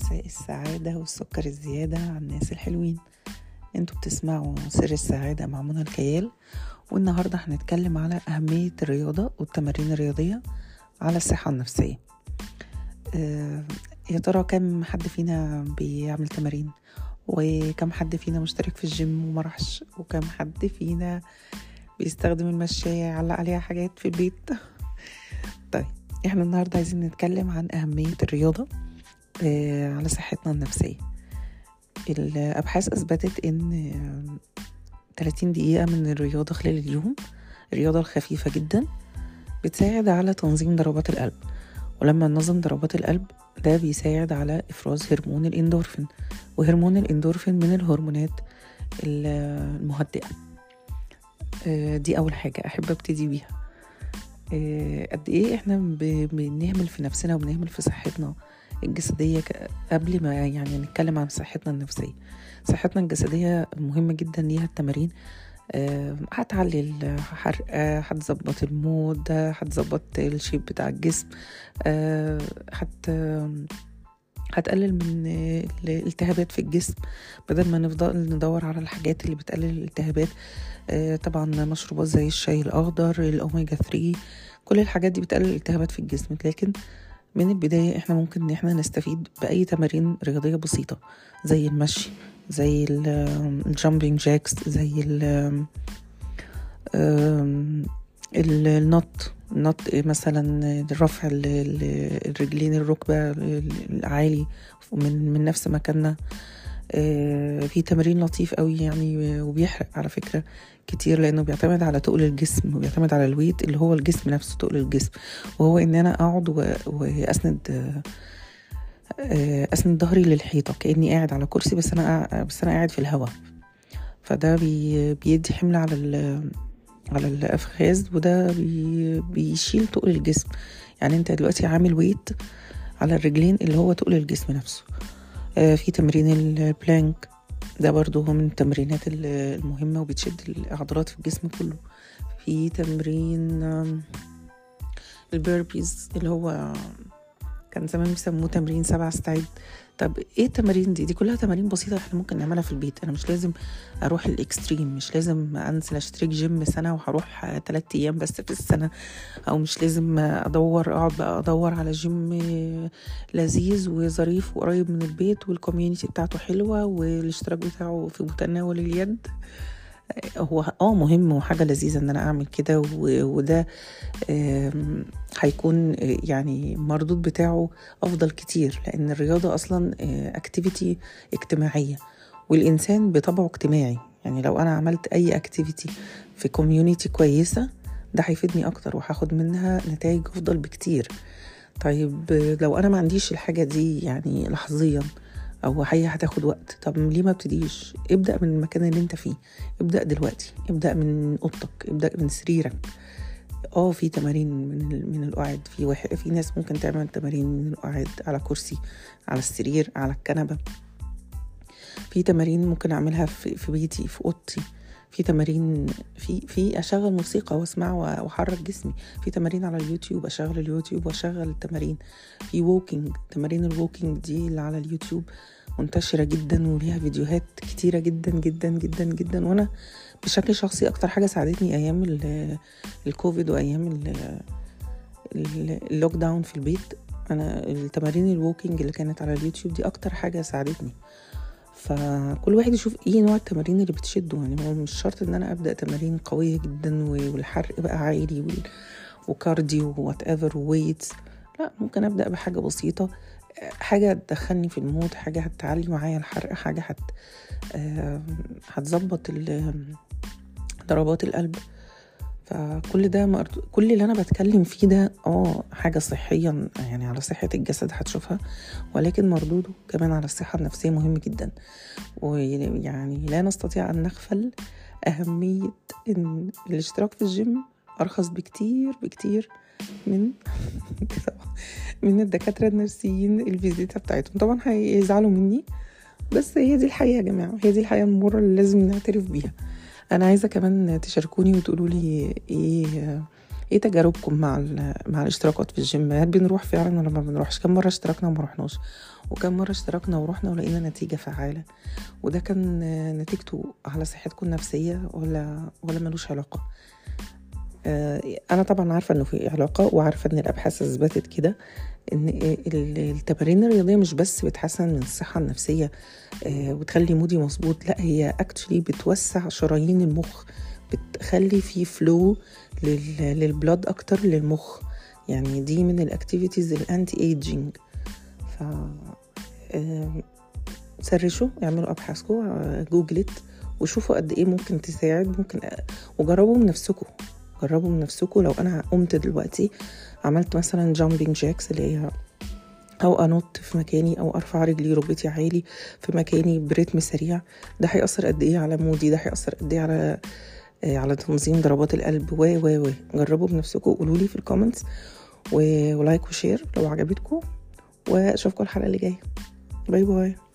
مساء السعادة والسكر الزيادة على الناس الحلوين انتوا بتسمعوا سر السعادة مع منى الكيال والنهاردة هنتكلم على أهمية الرياضة والتمارين الرياضية على الصحة النفسية آه يا ترى كم حد فينا بيعمل تمارين وكم حد فينا مشترك في الجيم ومرحش وكم حد فينا بيستخدم المشاية يعلق عليها حاجات في البيت طيب احنا النهاردة عايزين نتكلم عن أهمية الرياضة آه على صحتنا النفسية الأبحاث أثبتت إن 30 دقيقة من الرياضة خلال اليوم الرياضة الخفيفة جدا بتساعد على تنظيم ضربات القلب ولما ننظم ضربات القلب ده بيساعد على إفراز هرمون الإندورفين وهرمون الإندورفين من الهرمونات المهدئة دي أول حاجة أحب أبتدي بيها قد إيه إحنا بنهمل في نفسنا وبنهمل في صحتنا الجسدية قبل ما يعني نتكلم عن صحتنا النفسية صحتنا الجسدية مهمة جدا ليها التمارين هتعلي الحرق هتظبط المود هتظبط الشيب بتاع الجسم هت هتقلل من الالتهابات في الجسم بدل ما نفضل ندور على الحاجات اللي بتقلل الالتهابات طبعا مشروبات زي الشاي الاخضر الاوميجا 3 كل الحاجات دي بتقلل الالتهابات في الجسم لكن من البداية احنا ممكن ان احنا نستفيد بأي تمارين رياضية بسيطة زي المشي زي الجامبينج جاكس زي ال النط النط مثلا رفع الرجلين الركبة العالي من من نفس مكاننا في تمرين لطيف قوي يعني وبيحرق على فكرة كتير لأنه بيعتمد على تقل الجسم وبيعتمد على الويت اللي هو الجسم نفسه تقل الجسم وهو إن أنا أقعد وأسند أسند ظهري للحيطة كأني قاعد على كرسي بس أنا بس أنا قاعد في الهواء فده بي بيدي حمل على على الأفخاذ وده بي بيشيل تقل الجسم يعني أنت دلوقتي عامل ويت على الرجلين اللي هو تقل الجسم نفسه في تمرين البلانك ده برضو هو من التمرينات المهمة وبتشد العضلات في الجسم كله في تمرين البيربيز اللي هو كان زمان بيسموه تمرين سبع استعد طب ايه التمارين دي دي كلها تمارين بسيطه احنا ممكن نعملها في البيت انا مش لازم اروح الاكستريم مش لازم انزل اشترك جيم سنه وهروح ثلاثة ايام بس في السنه او مش لازم ادور اقعد بقى ادور على جيم لذيذ وظريف وقريب من البيت والكوميونتي بتاعته حلوه والاشتراك بتاعه في متناول اليد هو اه مهم وحاجه لذيذه ان انا اعمل كده وده هيكون يعني مردود بتاعه افضل كتير لان الرياضه اصلا اكتيفيتي اجتماعيه والانسان بطبعه اجتماعي يعني لو انا عملت اي اكتيفيتي في كوميونيتي كويسه ده هيفيدني اكتر وهاخد منها نتائج افضل بكتير طيب لو انا ما عنديش الحاجه دي يعني لحظيا او هي هتاخد وقت طب ليه ما ابتديش ابدا من المكان اللي انت فيه ابدا دلوقتي ابدا من اوضتك ابدا من سريرك اه في تمارين من من القعاد في واحد في ناس ممكن تعمل تمارين من القعاد على كرسي على السرير على الكنبه في تمارين ممكن اعملها في, في بيتي في اوضتي في تمارين في في اشغل موسيقى واسمع واحرك جسمي في تمارين على اليوتيوب اشغل اليوتيوب واشغل التمارين في ووكينج تمارين الووكينج دي اللي على اليوتيوب منتشره جدا وليها فيديوهات كتيره جدا جدا جدا جدا وانا بشكل شخصي اكتر حاجه ساعدتني ايام الكوفيد وايام اللوك داون في البيت انا التمارين الووكينج اللي كانت على اليوتيوب دي اكتر حاجه ساعدتني فكل واحد يشوف ايه نوع التمارين اللي بتشده يعني هو مش شرط ان انا ابدا تمارين قويه جدا والحرق بقى عالي وكارديو وات ايفر وويتس لا ممكن ابدا بحاجه بسيطه حاجه تدخلني في المود حاجه هتعلي معايا الحرق حاجه هت هتظبط ضربات القلب فكل ده مرد... كل اللي انا بتكلم فيه ده اه حاجه صحيا يعني على صحه الجسد هتشوفها ولكن مردوده كمان على الصحه النفسيه مهم جدا ويعني لا نستطيع ان نغفل اهميه ان الاشتراك في الجيم ارخص بكتير بكتير من من الدكاتره النفسيين الفيزيتا بتاعتهم طبعا هيزعلوا مني بس هي دي الحقيقه يا جماعه هي دي الحقيقه المره اللي لازم نعترف بيها انا عايزه كمان تشاركوني وتقولوا لي ايه ايه تجاربكم مع مع الاشتراكات في الجيم هل بنروح فعلا ولا ما بنروحش كم مره اشتركنا وما رحناش وكم مره اشتركنا ورحنا ولقينا نتيجه فعاله وده كان نتيجته على صحتكم النفسيه ولا ولا ملوش علاقه آه، انا طبعا عارفه انه في علاقه وعارفه ان الابحاث اثبتت كده ان التمارين الرياضيه مش بس بتحسن من الصحه النفسيه آه، وتخلي مودي مظبوط لا هي اكشلي بتوسع شرايين المخ بتخلي في فلو للبلاد اكتر للمخ يعني دي من الاكتيفيتيز الانتي ايجينج ف سرشوا اعملوا ابحاثكم جوجلت وشوفوا قد ايه ممكن تساعد ممكن وجربوا من نفسكم جربوا من نفسكم لو انا قمت دلوقتي عملت مثلا جامبينج جاكس اللي هي او انط في مكاني او ارفع رجلي ركبتي عالي في مكاني برتم سريع ده هيأثر قد ايه على مودي ده هيأثر قد ايه على آه، على تنظيم ضربات القلب و و و جربوا بنفسكم قولوا لي في الكومنتس ولايك وشير لو عجبتكم واشوفكم الحلقه اللي جايه باي باي